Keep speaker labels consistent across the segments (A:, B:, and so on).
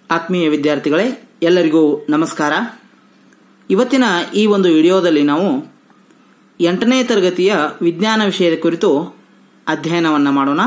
A: ಆತ್ಮೀಯ ವಿದ್ಯಾರ್ಥಿಗಳೇ ಎಲ್ಲರಿಗೂ ನಮಸ್ಕಾರ ಇವತ್ತಿನ ಈ ಒಂದು ವಿಡಿಯೋದಲ್ಲಿ ನಾವು ಎಂಟನೇ ತರಗತಿಯ ವಿಜ್ಞಾನ ವಿಷಯದ ಕುರಿತು ಅಧ್ಯಯನವನ್ನು ಮಾಡೋಣ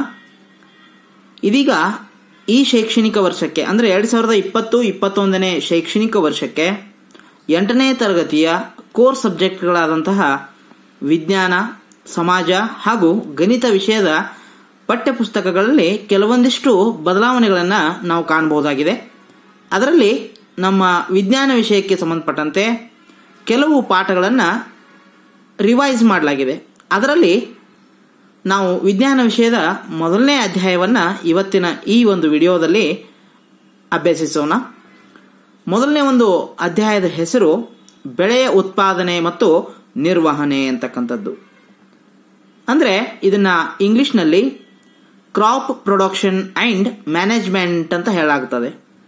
A: ಇದೀಗ ಈ ಶೈಕ್ಷಣಿಕ ವರ್ಷಕ್ಕೆ ಅಂದರೆ ಎರಡು ಸಾವಿರದ ಇಪ್ಪತ್ತು ಇಪ್ಪತ್ತೊಂದನೇ ಶೈಕ್ಷಣಿಕ ವರ್ಷಕ್ಕೆ ಎಂಟನೇ ತರಗತಿಯ ಕೋರ್ ಸಬ್ಜೆಕ್ಟ್ಗಳಾದಂತಹ ವಿಜ್ಞಾನ ಸಮಾಜ ಹಾಗೂ ಗಣಿತ ವಿಷಯದ ಪಠ್ಯಪುಸ್ತಕಗಳಲ್ಲಿ ಕೆಲವೊಂದಿಷ್ಟು ಬದಲಾವಣೆಗಳನ್ನು ನಾವು ಕಾಣಬಹುದಾಗಿದೆ ಅದರಲ್ಲಿ ನಮ್ಮ ವಿಜ್ಞಾನ ವಿಷಯಕ್ಕೆ ಸಂಬಂಧಪಟ್ಟಂತೆ ಕೆಲವು ಪಾಠಗಳನ್ನು ರಿವೈಸ್ ಮಾಡಲಾಗಿದೆ ಅದರಲ್ಲಿ ನಾವು ವಿಜ್ಞಾನ ವಿಷಯದ ಮೊದಲನೇ ಅಧ್ಯಾಯವನ್ನು ಇವತ್ತಿನ ಈ ಒಂದು ವಿಡಿಯೋದಲ್ಲಿ ಅಭ್ಯಸಿಸೋಣ ಮೊದಲನೇ ಒಂದು ಅಧ್ಯಾಯದ ಹೆಸರು ಬೆಳೆಯ ಉತ್ಪಾದನೆ ಮತ್ತು ನಿರ್ವಹಣೆ ಅಂತಕ್ಕಂಥದ್ದು ಅಂದರೆ ಇದನ್ನ ಇಂಗ್ಲಿಷ್ನಲ್ಲಿ ಕ್ರಾಪ್ ಪ್ರೊಡಕ್ಷನ್ ಅಂಡ್ ಮ್ಯಾನೇಜ್ಮೆಂಟ್ ಅಂತ ಹೇಳಲಾಗುತ್ತದೆ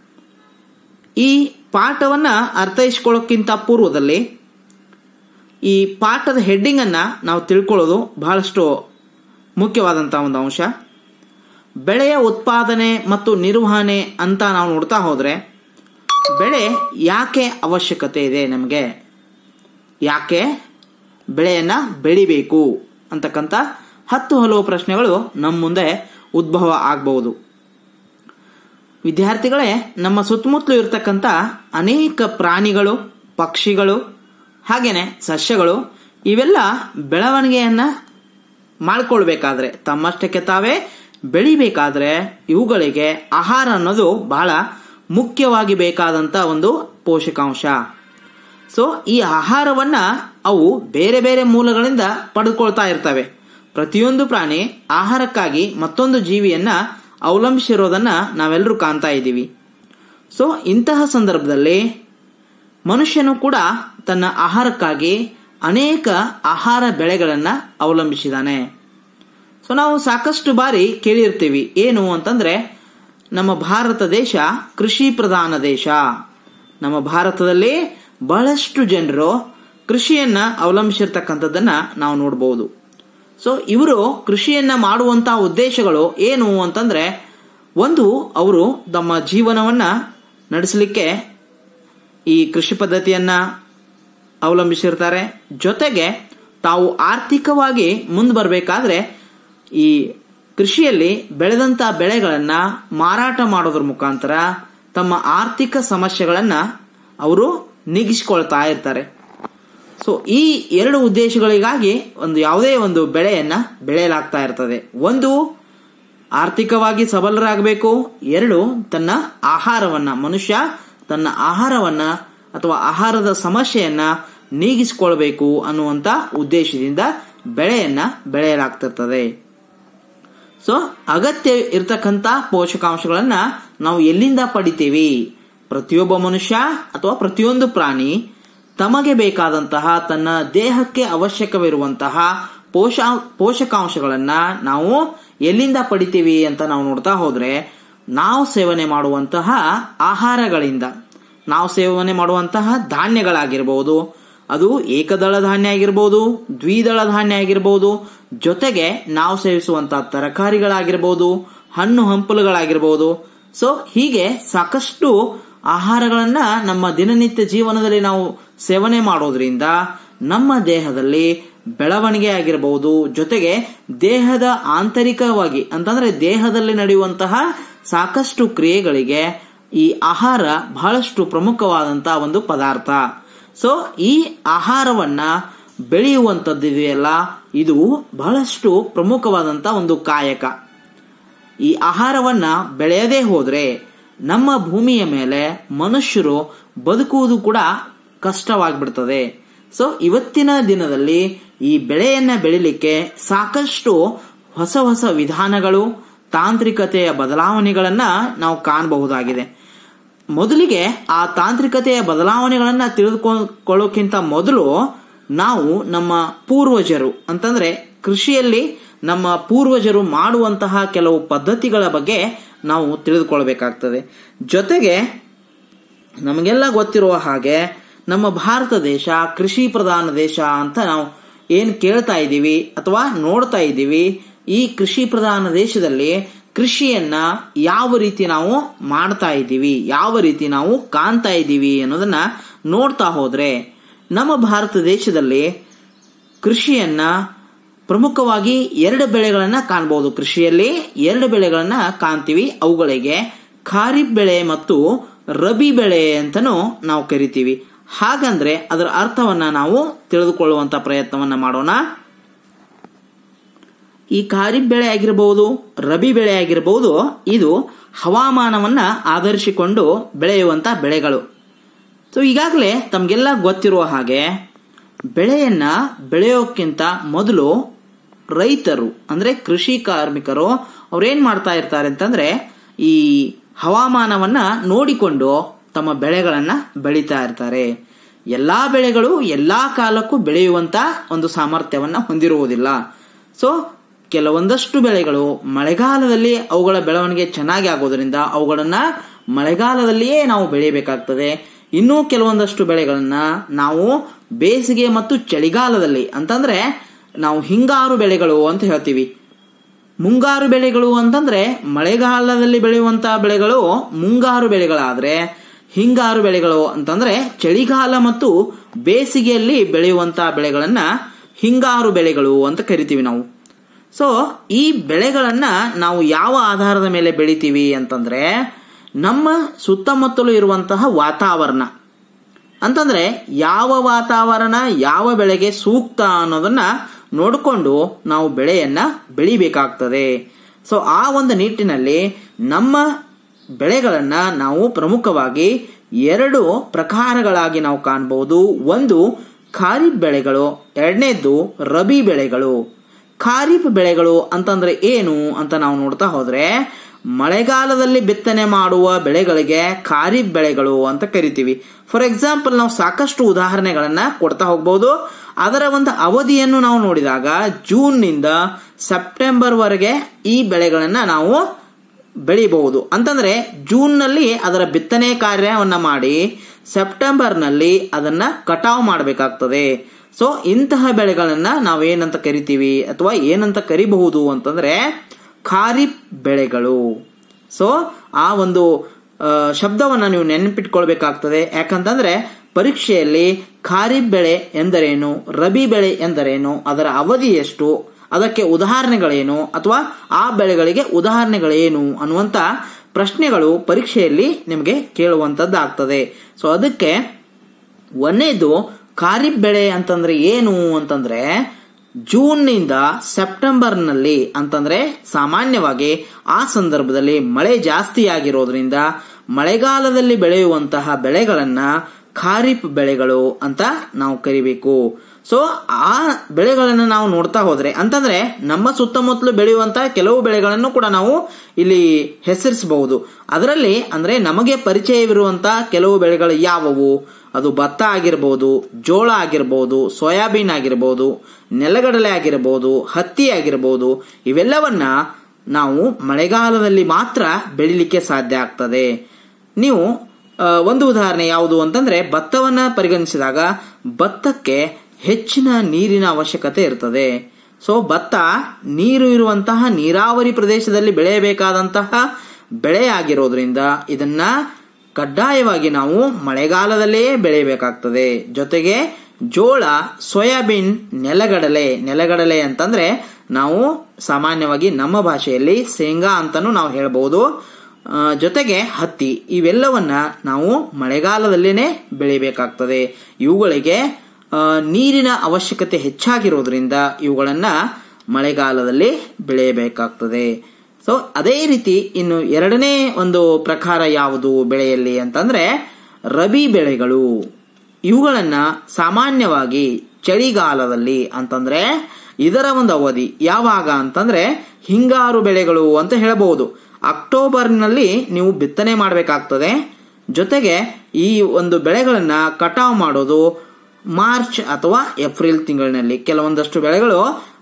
A: ಈ ಪಾಠವನ್ನ ಅರ್ಥೈಸಿಕೊಳ್ಳೋಕ್ಕಿಂತ ಪೂರ್ವದಲ್ಲಿ ಈ ಪಾಠದ ಹೆಡ್ಡಿಂಗ್ ಅನ್ನ ನಾವು ತಿಳ್ಕೊಳ್ಳೋದು ಬಹಳಷ್ಟು ಮುಖ್ಯವಾದಂತಹ ಒಂದು ಅಂಶ ಬೆಳೆಯ ಉತ್ಪಾದನೆ ಮತ್ತು ನಿರ್ವಹಣೆ ಅಂತ ನಾವು ನೋಡ್ತಾ ಹೋದ್ರೆ ಬೆಳೆ ಯಾಕೆ ಅವಶ್ಯಕತೆ ಇದೆ ನಮಗೆ ಯಾಕೆ ಬೆಳೆಯನ್ನ ಬೆಳಿಬೇಕು ಅಂತಕ್ಕಂಥ ಹತ್ತು ಹಲವು ಪ್ರಶ್ನೆಗಳು ನಮ್ಮ ಮುಂದೆ ಉದ್ಭವ ಆಗಬಹುದು ವಿದ್ಯಾರ್ಥಿಗಳೇ ನಮ್ಮ ಸುತ್ತಮುತ್ತಲು ಇರತಕ್ಕಂಥ ಅನೇಕ ಪ್ರಾಣಿಗಳು ಪಕ್ಷಿಗಳು ಹಾಗೇನೆ ಸಸ್ಯಗಳು ಇವೆಲ್ಲ ಬೆಳವಣಿಗೆಯನ್ನ ಮಾಡಿಕೊಳ್ಬೇಕಾದ್ರೆ ತಮ್ಮಷ್ಟಕ್ಕೆ ತಾವೇ ಬೆಳಿಬೇಕಾದ್ರೆ ಇವುಗಳಿಗೆ ಆಹಾರ ಅನ್ನೋದು ಬಹಳ ಮುಖ್ಯವಾಗಿ ಬೇಕಾದಂತ ಒಂದು ಪೋಷಕಾಂಶ ಸೊ ಈ ಆಹಾರವನ್ನ ಅವು ಬೇರೆ ಬೇರೆ ಮೂಲಗಳಿಂದ ಪಡೆದುಕೊಳ್ತಾ ಇರ್ತವೆ ಪ್ರತಿಯೊಂದು ಪ್ರಾಣಿ ಆಹಾರಕ್ಕಾಗಿ ಮತ್ತೊಂದು ಜೀವಿಯನ್ನ ಅವಲಂಬಿಸಿರೋದನ್ನ ನಾವೆಲ್ಲರೂ ಕಾಣ್ತಾ ಇದ್ದೀವಿ ಸೊ ಇಂತಹ ಸಂದರ್ಭದಲ್ಲಿ ಮನುಷ್ಯನು ಕೂಡ ತನ್ನ ಆಹಾರಕ್ಕಾಗಿ ಅನೇಕ ಆಹಾರ ಬೆಳೆಗಳನ್ನ ಅವಲಂಬಿಸಿದಾನೆ ಸೊ ನಾವು ಸಾಕಷ್ಟು ಬಾರಿ ಕೇಳಿರ್ತೀವಿ ಏನು ಅಂತಂದ್ರೆ ನಮ್ಮ ಭಾರತ ದೇಶ ಕೃಷಿ ಪ್ರಧಾನ ದೇಶ ನಮ್ಮ ಭಾರತದಲ್ಲಿ ಬಹಳಷ್ಟು ಜನರು ಕೃಷಿಯನ್ನ ಅವಲಂಬಿಸಿರ್ತಕ್ಕಂಥದ್ದನ್ನ ನಾವು ನೋಡಬಹುದು ಸೊ ಇವರು ಕೃಷಿಯನ್ನ ಮಾಡುವಂತಹ ಉದ್ದೇಶಗಳು ಏನು ಅಂತಂದ್ರೆ ಒಂದು ಅವರು ತಮ್ಮ ಜೀವನವನ್ನ ನಡೆಸಲಿಕ್ಕೆ ಈ ಕೃಷಿ ಪದ್ಧತಿಯನ್ನ ಅವಲಂಬಿಸಿರ್ತಾರೆ ಜೊತೆಗೆ ತಾವು ಆರ್ಥಿಕವಾಗಿ ಮುಂದೆ ಬರಬೇಕಾದ್ರೆ ಈ ಕೃಷಿಯಲ್ಲಿ ಬೆಳೆದಂತ ಬೆಳೆಗಳನ್ನ ಮಾರಾಟ ಮಾಡೋದ್ರ ಮುಖಾಂತರ ತಮ್ಮ ಆರ್ಥಿಕ ಸಮಸ್ಯೆಗಳನ್ನ ಅವರು ನೀಗಿಸಿಕೊಳ್ತಾ ಇರ್ತಾರೆ ಸೊ ಈ ಎರಡು ಉದ್ದೇಶಗಳಿಗಾಗಿ ಒಂದು ಯಾವುದೇ ಒಂದು ಬೆಳೆಯನ್ನ ಬೆಳೆಯಲಾಗ್ತಾ ಇರ್ತದೆ ಒಂದು ಆರ್ಥಿಕವಾಗಿ ಸಬಲರಾಗಬೇಕು ಎರಡು ತನ್ನ ಆಹಾರವನ್ನ ಮನುಷ್ಯ ತನ್ನ ಆಹಾರವನ್ನ ಅಥವಾ ಆಹಾರದ ಸಮಸ್ಯೆಯನ್ನ ನೀಗಿಸಿಕೊಳ್ಬೇಕು ಅನ್ನುವಂತ ಉದ್ದೇಶದಿಂದ ಬೆಳೆಯನ್ನ ಬೆಳೆಯಲಾಗ್ತಿರ್ತದೆ ಸೊ ಅಗತ್ಯ ಇರತಕ್ಕಂತ ಪೋಷಕಾಂಶಗಳನ್ನ ನಾವು ಎಲ್ಲಿಂದ ಪಡಿತೀವಿ ಪ್ರತಿಯೊಬ್ಬ ಮನುಷ್ಯ ಅಥವಾ ಪ್ರತಿಯೊಂದು ಪ್ರಾಣಿ ತಮಗೆ ಬೇಕಾದಂತಹ ತನ್ನ ದೇಹಕ್ಕೆ ಅವಶ್ಯಕವಿರುವಂತಹ ಪೋಷ ಪೋಷಕಾಂಶಗಳನ್ನ ನಾವು ಎಲ್ಲಿಂದ ಪಡಿತೀವಿ ಅಂತ ನಾವು ನೋಡ್ತಾ ಹೋದ್ರೆ ನಾವು ಸೇವನೆ ಮಾಡುವಂತಹ ಆಹಾರಗಳಿಂದ ನಾವು ಸೇವನೆ ಮಾಡುವಂತಹ ಧಾನ್ಯಗಳಾಗಿರ್ಬಹುದು ಅದು ಏಕದಳ ಧಾನ್ಯ ಆಗಿರ್ಬೋದು ದ್ವಿದಳ ಧಾನ್ಯ ಆಗಿರ್ಬೋದು ಜೊತೆಗೆ ನಾವು ಸೇವಿಸುವಂತಹ ತರಕಾರಿಗಳಾಗಿರ್ಬೋದು ಹಣ್ಣು ಹಂಪಲುಗಳಾಗಿರ್ಬೋದು ಸೊ ಹೀಗೆ ಸಾಕಷ್ಟು ಆಹಾರಗಳನ್ನ ನಮ್ಮ ದಿನನಿತ್ಯ ಜೀವನದಲ್ಲಿ ನಾವು ಸೇವನೆ ಮಾಡೋದ್ರಿಂದ ನಮ್ಮ ದೇಹದಲ್ಲಿ ಬೆಳವಣಿಗೆ ಆಗಿರಬಹುದು ಜೊತೆಗೆ ದೇಹದ ಆಂತರಿಕವಾಗಿ ಅಂತಂದ್ರೆ ದೇಹದಲ್ಲಿ ನಡೆಯುವಂತಹ ಸಾಕಷ್ಟು ಕ್ರಿಯೆಗಳಿಗೆ ಈ ಆಹಾರ ಬಹಳಷ್ಟು ಪ್ರಮುಖವಾದಂತಹ ಒಂದು ಪದಾರ್ಥ ಸೊ ಈ ಆಹಾರವನ್ನ ಬೆಳೆಯುವಂಥದ್ದಿದೆಯಲ್ಲ ಇದು ಬಹಳಷ್ಟು ಪ್ರಮುಖವಾದಂತಹ ಒಂದು ಕಾಯಕ ಈ ಆಹಾರವನ್ನ ಬೆಳೆಯದೇ ಹೋದ್ರೆ ನಮ್ಮ ಭೂಮಿಯ ಮೇಲೆ ಮನುಷ್ಯರು ಬದುಕುವುದು ಕೂಡ ಕಷ್ಟವಾಗಿಬಿಡ್ತದೆ ಸೊ ಇವತ್ತಿನ ದಿನದಲ್ಲಿ ಈ ಬೆಳೆಯನ್ನ ಬೆಳಿಲಿಕ್ಕೆ ಸಾಕಷ್ಟು ಹೊಸ ಹೊಸ ವಿಧಾನಗಳು ತಾಂತ್ರಿಕತೆಯ ಬದಲಾವಣೆಗಳನ್ನ ನಾವು ಕಾಣಬಹುದಾಗಿದೆ ಮೊದಲಿಗೆ ಆ ತಾಂತ್ರಿಕತೆಯ ಬದಲಾವಣೆಗಳನ್ನ ತಿಳಿದುಕೊಳ್ಳೋಕ್ಕಿಂತ ಮೊದಲು ನಾವು ನಮ್ಮ ಪೂರ್ವಜರು ಅಂತಂದ್ರೆ ಕೃಷಿಯಲ್ಲಿ ನಮ್ಮ ಪೂರ್ವಜರು ಮಾಡುವಂತಹ ಕೆಲವು ಪದ್ಧತಿಗಳ ಬಗ್ಗೆ ನಾವು ತಿಳಿದುಕೊಳ್ಬೇಕಾಗ್ತದೆ ಜೊತೆಗೆ ನಮಗೆಲ್ಲ ಗೊತ್ತಿರುವ ಹಾಗೆ ನಮ್ಮ ಭಾರತ ದೇಶ ಕೃಷಿ ಪ್ರಧಾನ ದೇಶ ಅಂತ ನಾವು ಏನ್ ಕೇಳ್ತಾ ಇದ್ದೀವಿ ಅಥವಾ ನೋಡ್ತಾ ಇದ್ದೀವಿ ಈ ಕೃಷಿ ಪ್ರಧಾನ ದೇಶದಲ್ಲಿ ಕೃಷಿಯನ್ನ ಯಾವ ರೀತಿ ನಾವು ಮಾಡ್ತಾ ಇದ್ದೀವಿ ಯಾವ ರೀತಿ ನಾವು ಕಾಣ್ತಾ ಇದ್ದೀವಿ ಅನ್ನೋದನ್ನ ನೋಡ್ತಾ ಹೋದ್ರೆ ನಮ್ಮ ಭಾರತ ದೇಶದಲ್ಲಿ ಕೃಷಿಯನ್ನ ಪ್ರಮುಖವಾಗಿ ಎರಡು ಬೆಳೆಗಳನ್ನ ಕಾಣಬಹುದು ಕೃಷಿಯಲ್ಲಿ ಎರಡು ಬೆಳೆಗಳನ್ನ ಕಾಣ್ತೀವಿ ಅವುಗಳಿಗೆ ಖಾರಿಫ್ ಬೆಳೆ ಮತ್ತು ರಬಿ ಬೆಳೆ ಅಂತನೂ ನಾವು ಕರಿತೀವಿ ಹಾಗಂದ್ರೆ ಅದರ ಅರ್ಥವನ್ನ ನಾವು ತಿಳಿದುಕೊಳ್ಳುವಂತ ಪ್ರಯತ್ನವನ್ನ ಮಾಡೋಣ ಈ ಖಾರಿಫ್ ಬೆಳೆ ಆಗಿರಬಹುದು ರಬಿ ಬೆಳೆ ಆಗಿರಬಹುದು ಇದು ಹವಾಮಾನವನ್ನ ಆಧರಿಸಿಕೊಂಡು ಬೆಳೆಯುವಂತ ಬೆಳೆಗಳು ಸೊ ಈಗಾಗಲೇ ತಮಗೆಲ್ಲ ಗೊತ್ತಿರುವ ಹಾಗೆ ಬೆಳೆಯನ್ನ ಬೆಳೆಯೋಕ್ಕಿಂತ ಮೊದಲು ರೈತರು ಅಂದ್ರೆ ಕೃಷಿ ಕಾರ್ಮಿಕರು ಅವ್ರೇನ್ ಮಾಡ್ತಾ ಇರ್ತಾರೆ ಅಂತಂದ್ರೆ ಈ ಹವಾಮಾನವನ್ನ ನೋಡಿಕೊಂಡು ತಮ್ಮ ಬೆಳೆಗಳನ್ನ ಬೆಳೀತಾ ಇರ್ತಾರೆ ಎಲ್ಲಾ ಬೆಳೆಗಳು ಎಲ್ಲಾ ಕಾಲಕ್ಕೂ ಬೆಳೆಯುವಂತ ಒಂದು ಸಾಮರ್ಥ್ಯವನ್ನ ಹೊಂದಿರುವುದಿಲ್ಲ ಸೊ ಕೆಲವೊಂದಷ್ಟು ಬೆಳೆಗಳು ಮಳೆಗಾಲದಲ್ಲಿ ಅವುಗಳ ಬೆಳವಣಿಗೆ ಚೆನ್ನಾಗಿ ಆಗೋದ್ರಿಂದ ಅವುಗಳನ್ನ ಮಳೆಗಾಲದಲ್ಲಿಯೇ ನಾವು ಬೆಳೆಯಬೇಕಾಗ್ತದೆ ಇನ್ನೂ ಕೆಲವೊಂದಷ್ಟು ಬೆಳೆಗಳನ್ನ ನಾವು ಬೇಸಿಗೆ ಮತ್ತು ಚಳಿಗಾಲದಲ್ಲಿ ಅಂತಂದ್ರೆ ನಾವು ಹಿಂಗಾರು ಬೆಳೆಗಳು ಅಂತ ಹೇಳ್ತೀವಿ ಮುಂಗಾರು ಬೆಳೆಗಳು ಅಂತಂದ್ರೆ ಮಳೆಗಾಲದಲ್ಲಿ ಬೆಳೆಯುವಂತಹ ಬೆಳೆಗಳು ಮುಂಗಾರು ಬೆಳೆಗಳಾದ್ರೆ ಹಿಂಗಾರು ಬೆಳೆಗಳು ಅಂತಂದ್ರೆ ಚಳಿಗಾಲ ಮತ್ತು ಬೇಸಿಗೆಯಲ್ಲಿ ಬೆಳೆಯುವಂತಹ ಬೆಳೆಗಳನ್ನ ಹಿಂಗಾರು ಬೆಳೆಗಳು ಅಂತ ಕರಿತೀವಿ ನಾವು ಸೊ ಈ ಬೆಳೆಗಳನ್ನ ನಾವು ಯಾವ ಆಧಾರದ ಮೇಲೆ ಬೆಳಿತೀವಿ ಅಂತಂದ್ರೆ ನಮ್ಮ ಸುತ್ತಮುತ್ತಲು ಇರುವಂತಹ ವಾತಾವರಣ ಅಂತಂದ್ರೆ ಯಾವ ವಾತಾವರಣ ಯಾವ ಬೆಳೆಗೆ ಸೂಕ್ತ ಅನ್ನೋದನ್ನ ನೋಡಿಕೊಂಡು ನಾವು ಬೆಳೆಯನ್ನ ಬೆಳಿಬೇಕಾಗ್ತದೆ ಸೊ ಆ ಒಂದು ನಿಟ್ಟಿನಲ್ಲಿ ನಮ್ಮ ಬೆಳೆಗಳನ್ನ ನಾವು ಪ್ರಮುಖವಾಗಿ ಎರಡು ಪ್ರಕಾರಗಳಾಗಿ ನಾವು ಕಾಣಬಹುದು ಒಂದು ಖಾರಿಫ್ ಬೆಳೆಗಳು ಎರಡನೇದ್ದು ರಬಿ ಬೆಳೆಗಳು ಖಾರಿಫ್ ಬೆಳೆಗಳು ಅಂತಂದ್ರೆ ಏನು ಅಂತ ನಾವು ನೋಡ್ತಾ ಹೋದ್ರೆ ಮಳೆಗಾಲದಲ್ಲಿ ಬಿತ್ತನೆ ಮಾಡುವ ಬೆಳೆಗಳಿಗೆ ಖಾರಿಫ್ ಬೆಳೆಗಳು ಅಂತ ಕರಿತೀವಿ ಫಾರ್ ಎಕ್ಸಾಂಪಲ್ ನಾವು ಸಾಕಷ್ಟು ಉದಾಹರಣೆಗಳನ್ನ ಕೊಡ್ತಾ ಹೋಗ್ಬಹುದು ಅದರ ಒಂದು ಅವಧಿಯನ್ನು ನಾವು ನೋಡಿದಾಗ ಜೂನ್ ನಿಂದ ಸೆಪ್ಟೆಂಬರ್ ವರೆಗೆ ಈ ಬೆಳೆಗಳನ್ನ ನಾವು ಬೆಳಿಬಹುದು ಅಂತಂದ್ರೆ ಜೂನ್ ನಲ್ಲಿ ಅದರ ಬಿತ್ತನೆ ಕಾರ್ಯವನ್ನ ಮಾಡಿ ಸೆಪ್ಟೆಂಬರ್ ನಲ್ಲಿ ಅದನ್ನ ಕಟಾವು ಮಾಡಬೇಕಾಗ್ತದೆ ಸೊ ಇಂತಹ ಬೆಳೆಗಳನ್ನ ನಾವೇನಂತ ಕರಿತೀವಿ ಅಥವಾ ಏನಂತ ಕರಿಬಹುದು ಅಂತಂದ್ರೆ ಖಾರಿಫ್ ಬೆಳೆಗಳು ಸೊ ಆ ಒಂದು ಶಬ್ದವನ್ನ ನೀವು ನೆನಪಿಟ್ಕೊಳ್ಬೇಕಾಗ್ತದೆ ಯಾಕಂತಂದ್ರೆ ಪರೀಕ್ಷೆಯಲ್ಲಿ ಖಾರಿಫ್ ಬೆಳೆ ಎಂದರೇನು ರಬಿ ಬೆಳೆ ಎಂದರೇನು ಅದರ ಅವಧಿ ಎಷ್ಟು ಅದಕ್ಕೆ ಉದಾಹರಣೆಗಳೇನು ಅಥವಾ ಆ ಬೆಳೆಗಳಿಗೆ ಉದಾಹರಣೆಗಳೇನು ಅನ್ನುವಂತ ಪ್ರಶ್ನೆಗಳು ಪರೀಕ್ಷೆಯಲ್ಲಿ ನಿಮಗೆ ಕೇಳುವಂತದ್ದಾಗ್ತದೆ ಸೊ ಅದಕ್ಕೆ ಒಂದೇದು ಖಾರಿಫ್ ಬೆಳೆ ಅಂತಂದ್ರೆ ಏನು ಅಂತಂದ್ರೆ ಜೂನ್ ನಿಂದ ಸೆಪ್ಟೆಂಬರ್ ನಲ್ಲಿ ಅಂತಂದ್ರೆ ಸಾಮಾನ್ಯವಾಗಿ ಆ ಸಂದರ್ಭದಲ್ಲಿ ಮಳೆ ಜಾಸ್ತಿ ಆಗಿರೋದ್ರಿಂದ ಮಳೆಗಾಲದಲ್ಲಿ ಬೆಳೆಯುವಂತಹ ಬೆಳೆಗಳನ್ನ ಖಾರಿಫ್ ಬೆಳೆಗಳು ಅಂತ ನಾವು ಕರಿಬೇಕು ಸೊ ಆ ಬೆಳೆಗಳನ್ನು ನಾವು ನೋಡ್ತಾ ಹೋದ್ರೆ ಅಂತಂದ್ರೆ ನಮ್ಮ ಸುತ್ತಮುತ್ತಲು ಬೆಳೆಯುವಂತಹ ಕೆಲವು ಬೆಳೆಗಳನ್ನು ಕೂಡ ನಾವು ಇಲ್ಲಿ ಹೆಸರಿಸಬಹುದು ಅದರಲ್ಲಿ ಅಂದ್ರೆ ನಮಗೆ ಪರಿಚಯವಿರುವಂತಹ ಕೆಲವು ಬೆಳೆಗಳು ಯಾವುವು ಅದು ಭತ್ತ ಆಗಿರಬಹುದು ಜೋಳ ಆಗಿರಬಹುದು ಸೋಯಾಬೀನ್ ಆಗಿರಬಹುದು ನೆಲಗಡಲೆ ಆಗಿರಬಹುದು ಹತ್ತಿ ಆಗಿರಬಹುದು ಇವೆಲ್ಲವನ್ನ ನಾವು ಮಳೆಗಾಲದಲ್ಲಿ ಮಾತ್ರ ಬೆಳಿಲಿಕ್ಕೆ ಸಾಧ್ಯ ಆಗ್ತದೆ ನೀವು ಒಂದು ಉದಾಹರಣೆ ಯಾವುದು ಅಂತಂದ್ರೆ ಭತ್ತವನ್ನ ಪರಿಗಣಿಸಿದಾಗ ಭತ್ತಕ್ಕೆ ಹೆಚ್ಚಿನ ನೀರಿನ ಅವಶ್ಯಕತೆ ಇರ್ತದೆ ಸೊ ಭತ್ತ ನೀರು ಇರುವಂತಹ ನೀರಾವರಿ ಪ್ರದೇಶದಲ್ಲಿ ಬೆಳೆಯಬೇಕಾದಂತಹ ಬೆಳೆ ಆಗಿರೋದ್ರಿಂದ ಇದನ್ನ ಕಡ್ಡಾಯವಾಗಿ ನಾವು ಮಳೆಗಾಲದಲ್ಲೇ ಬೆಳೆಯಬೇಕಾಗ್ತದೆ ಜೊತೆಗೆ ಜೋಳ ಸೋಯಾಬೀನ್ ನೆಲಗಡಲೆ ನೆಲಗಡಲೆ ಅಂತಂದ್ರೆ ನಾವು ಸಾಮಾನ್ಯವಾಗಿ ನಮ್ಮ ಭಾಷೆಯಲ್ಲಿ ಶೇಂಗಾ ಅಂತಾನು ನಾವು ಹೇಳ್ಬಹುದು ಜೊತೆಗೆ ಹತ್ತಿ ಇವೆಲ್ಲವನ್ನ ನಾವು ಮಳೆಗಾಲದಲ್ಲೇನೆ ಬೆಳಿಬೇಕಾಗ್ತದೆ ಇವುಗಳಿಗೆ ನೀರಿನ ಅವಶ್ಯಕತೆ ಹೆಚ್ಚಾಗಿರೋದ್ರಿಂದ ಇವುಗಳನ್ನ ಮಳೆಗಾಲದಲ್ಲಿ ಬೆಳೆಯಬೇಕಾಗ್ತದೆ ಸೊ ಅದೇ ರೀತಿ ಇನ್ನು ಎರಡನೇ ಒಂದು ಪ್ರಕಾರ ಯಾವುದು ಬೆಳೆಯಲ್ಲಿ ಅಂತಂದ್ರೆ ರಬಿ ಬೆಳೆಗಳು ಇವುಗಳನ್ನ ಸಾಮಾನ್ಯವಾಗಿ ಚಳಿಗಾಲದಲ್ಲಿ ಅಂತಂದ್ರೆ ಇದರ ಒಂದು ಅವಧಿ ಯಾವಾಗ ಅಂತಂದ್ರೆ ಹಿಂಗಾರು ಬೆಳೆಗಳು ಅಂತ ಹೇಳಬಹುದು ಅಕ್ಟೋಬರ್ನಲ್ಲಿ ನೀವು ಬಿತ್ತನೆ ಮಾಡಬೇಕಾಗ್ತದೆ ಜೊತೆಗೆ ಈ ಒಂದು ಬೆಳೆಗಳನ್ನ ಕಟಾವು ಮಾಡೋದು ಮಾರ್ಚ್ ಅಥವಾ ಏಪ್ರಿಲ್ ತಿಂಗಳಿನಲ್ಲಿ ಕೆಲವೊಂದಷ್ಟು ಬೆಳೆಗಳು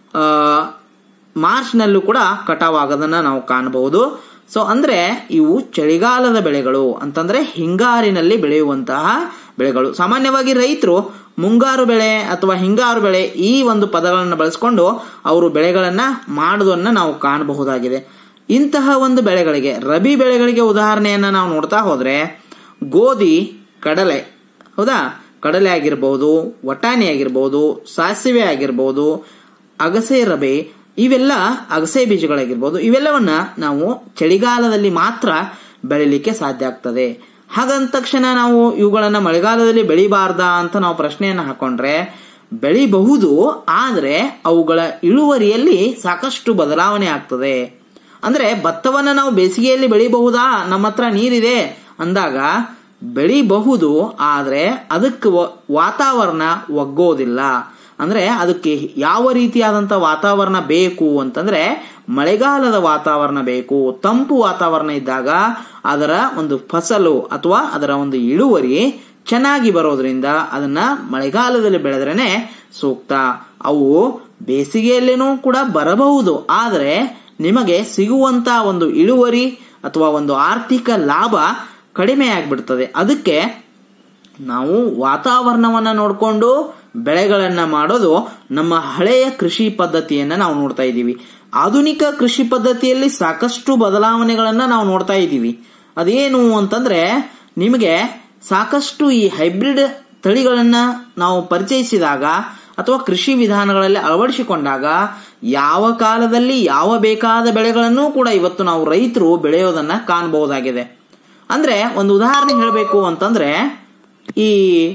A: ಮಾರ್ಚ್ನಲ್ಲೂ ಕೂಡ ಕಟಾವ್ ಆಗೋದನ್ನ ನಾವು ಕಾಣಬಹುದು ಸೊ ಅಂದ್ರೆ ಇವು ಚಳಿಗಾಲದ ಬೆಳೆಗಳು ಅಂತಂದ್ರೆ ಹಿಂಗಾರಿನಲ್ಲಿ ಬೆಳೆಯುವಂತಹ ಬೆಳೆಗಳು ಸಾಮಾನ್ಯವಾಗಿ ರೈತರು ಮುಂಗಾರು ಬೆಳೆ ಅಥವಾ ಹಿಂಗಾರು ಬೆಳೆ ಈ ಒಂದು ಪದಗಳನ್ನು ಬಳಸಿಕೊಂಡು ಅವರು ಬೆಳೆಗಳನ್ನ ಮಾಡೋದನ್ನ ನಾವು ಕಾಣಬಹುದಾಗಿದೆ ಇಂತಹ ಒಂದು ಬೆಳೆಗಳಿಗೆ ರಬಿ ಬೆಳೆಗಳಿಗೆ ಉದಾಹರಣೆಯನ್ನ ನಾವು ನೋಡ್ತಾ ಹೋದ್ರೆ ಗೋಧಿ ಕಡಲೆ ಹೌದಾ ಕಡಲೆ ಆಗಿರ್ಬೋದು ವಟಾಣಿ ಆಗಿರ್ಬೋದು ಸಾಸಿವೆ ಆಗಿರ್ಬೋದು ಅಗಸೆ ರಬೆ ಇವೆಲ್ಲ ಅಗಸೆ ಬೀಜಗಳಾಗಿರ್ಬೋದು ಇವೆಲ್ಲವನ್ನ ನಾವು ಚಳಿಗಾಲದಲ್ಲಿ ಮಾತ್ರ ಬೆಳಿಲಿಕ್ಕೆ ಸಾಧ್ಯ ಆಗ್ತದೆ ಹಾಗಂದ ತಕ್ಷಣ ನಾವು ಇವುಗಳನ್ನ ಮಳೆಗಾಲದಲ್ಲಿ ಬೆಳಿಬಾರ್ದಾ ಅಂತ ನಾವು ಪ್ರಶ್ನೆಯನ್ನ ಹಾಕೊಂಡ್ರೆ ಬೆಳಿಬಹುದು ಆದ್ರೆ ಅವುಗಳ ಇಳುವರಿಯಲ್ಲಿ ಸಾಕಷ್ಟು ಬದಲಾವಣೆ ಆಗ್ತದೆ ಅಂದ್ರೆ ಭತ್ತವನ್ನ ನಾವು ಬೇಸಿಗೆಯಲ್ಲಿ ಬೆಳಿಬಹುದಾ ನಮ್ಮ ಹತ್ರ ನೀರಿದೆ ಅಂದಾಗ ಬೆಳಿಬಹುದು ಆದ್ರೆ ಅದಕ್ಕೆ ವಾತಾವರಣ ಒಗ್ಗೋದಿಲ್ಲ ಅಂದ್ರೆ ಅದಕ್ಕೆ ಯಾವ ರೀತಿಯಾದಂತ ವಾತಾವರಣ ಬೇಕು ಅಂತಂದ್ರೆ ಮಳೆಗಾಲದ ವಾತಾವರಣ ಬೇಕು ತಂಪು ವಾತಾವರಣ ಇದ್ದಾಗ ಅದರ ಒಂದು ಫಸಲು ಅಥವಾ ಅದರ ಒಂದು ಇಳುವರಿ ಚೆನ್ನಾಗಿ ಬರೋದ್ರಿಂದ ಅದನ್ನ ಮಳೆಗಾಲದಲ್ಲಿ ಬೆಳೆದ್ರೇನೆ ಸೂಕ್ತ ಅವು ಬೇಸಿಗೆಯಲ್ಲೇನೂ ಕೂಡ ಬರಬಹುದು ಆದರೆ ನಿಮಗೆ ಸಿಗುವಂತ ಒಂದು ಇಳುವರಿ ಅಥವಾ ಒಂದು ಆರ್ಥಿಕ ಲಾಭ ಕಡಿಮೆ ಆಗ್ಬಿಡ್ತದೆ ಅದಕ್ಕೆ ನಾವು ವಾತಾವರಣವನ್ನ ನೋಡಿಕೊಂಡು ಬೆಳೆಗಳನ್ನ ಮಾಡೋದು ನಮ್ಮ ಹಳೆಯ ಕೃಷಿ ಪದ್ಧತಿಯನ್ನ ನಾವು ನೋಡ್ತಾ ಇದ್ದೀವಿ ಆಧುನಿಕ ಕೃಷಿ ಪದ್ಧತಿಯಲ್ಲಿ ಸಾಕಷ್ಟು ಬದಲಾವಣೆಗಳನ್ನ ನಾವು ನೋಡ್ತಾ ಇದ್ದೀವಿ ಅದೇನು ಅಂತಂದ್ರೆ ನಿಮಗೆ ಸಾಕಷ್ಟು ಈ ಹೈಬ್ರಿಡ್ ತಳಿಗಳನ್ನ ನಾವು ಪರಿಚಯಿಸಿದಾಗ ಅಥವಾ ಕೃಷಿ ವಿಧಾನಗಳಲ್ಲಿ ಅಳವಡಿಸಿಕೊಂಡಾಗ ಯಾವ ಕಾಲದಲ್ಲಿ ಯಾವ ಬೇಕಾದ ಬೆಳೆಗಳನ್ನು ಕೂಡ ಇವತ್ತು ನಾವು ರೈತರು ಬೆಳೆಯೋದನ್ನ ಕಾಣಬಹುದಾಗಿದೆ ಅಂದ್ರೆ ಒಂದು ಉದಾಹರಣೆ ಹೇಳಬೇಕು ಅಂತಂದ್ರೆ ಈ